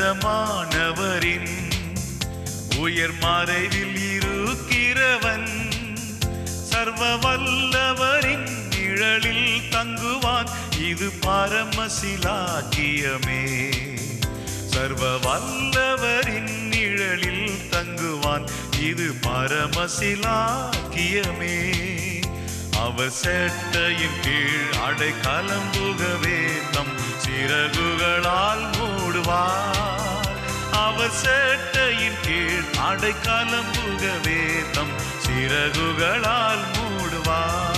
உன்னதமானவரின் உயர் மறைவில் இருக்கிறவன் சர்வ வல்லவரின் நிழலில் தங்குவான் இது பரமசிலாக்கியமே சர்வ வல்லவரின் நிழலில் தங்குவான் இது பரமசிலாக்கியமே அவர் சேட்டையின் கீழ் அடை கலம்புகவே தம் சிறகுகளால் மூடுவார் அவர் சேட்டையின் கீழ் அடை கலம்புகவே தம் சிறகுகளால் மூடுவார்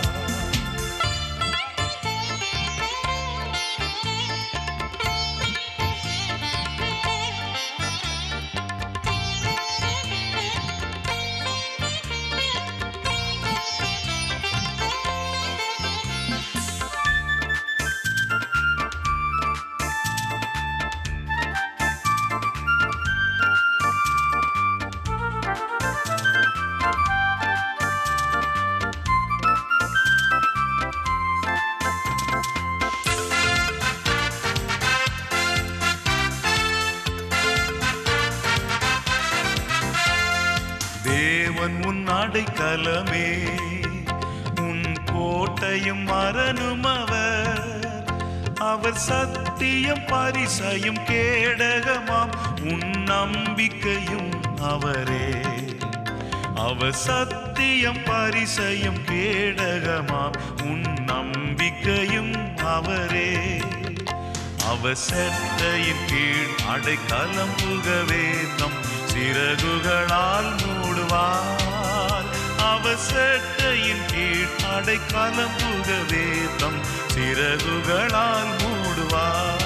தேவன் உன் அடைக்கலமே உன் கோட்டையும் மரணும் அவர் அவர் சத்தியம் பரிசையும் கேடகமாம் உன் நம்பிக்கையும் அவரே அவர் சத்தியம் பரிசையும் கேடகமாம் உன் நம்பிக்கையும் அவரே அவர் செட்டையின் கீழ் அடைக்கலம் புகவே தம் சிறகுகளால் மூடுவார் அவர் செட்டையின் கீழ் அடைக்கலம் புகவே தம் சிறகுகளால் மூடுவார்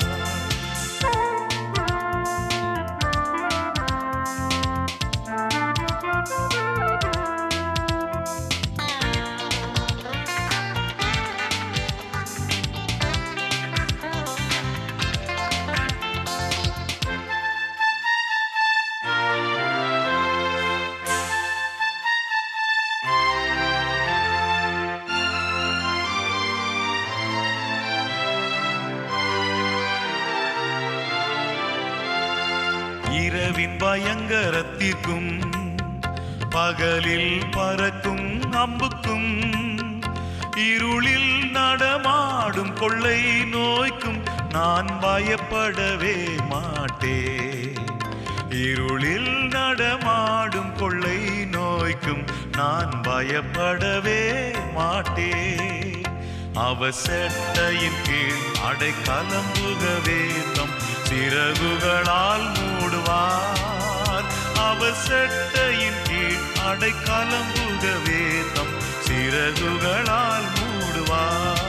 இரவின் பயங்கரத்திற்கும் பகலில் பறக்கும் அம்புக்கும் இருளில் நடமாடும் கொள்ளை நோய்க்கும் நான் பயப்படவே மாட்டேன் இருளில் நடமாடும் கொள்ளை நோய்க்கும் நான் பயப்படவே மாட்டேன் அவ செட்டையின் கீழ் அடைக்கலம் புகவே தம் சிறகுகளால் மூடுவார் அவர் செட்டையின் கீழ் அடைக்கலம் புகவே தம் சிறகுகளால் மூடுவார்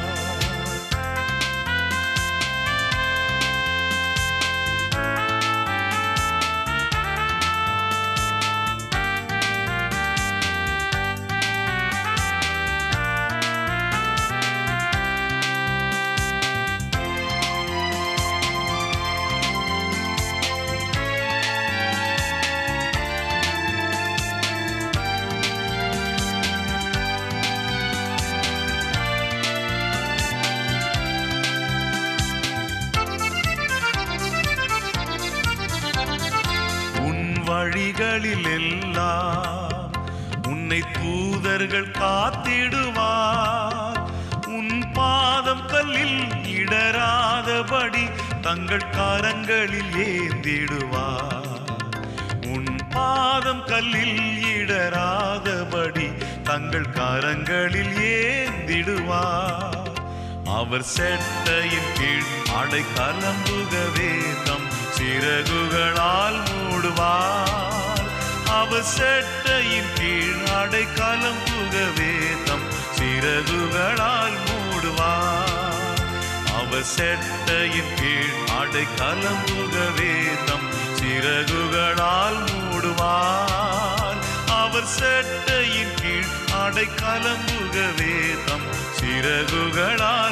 உன் வழிகளில் எல்லாம் உன்னை தூதர்கள் காத்திடுவார் உன் பாதம் கல்லில் இடராதபடி தங்கள் கரங்களில் ஏந்திடுவார் உன் பாதம் கல்லில் இடராதபடி தங்கள் கரங்களில் ஏந்திடுவார் அவர் செட்டையின் கீழ் அடை கலம்புகவே தம் சிறகுகளால் மூடுவார் அவர் செட்டையின் கீழ் அடை கலம்புகவே தம் சிறகுகளால் மூடுவார் அவர் செட்டையின் கீழ் அடை கலம்புகவே தம் சிறகுகளால் மூடுவார் அவர் செட்டையின் கீழ் அடை கலம்புகவே தம் சிறகுகளால்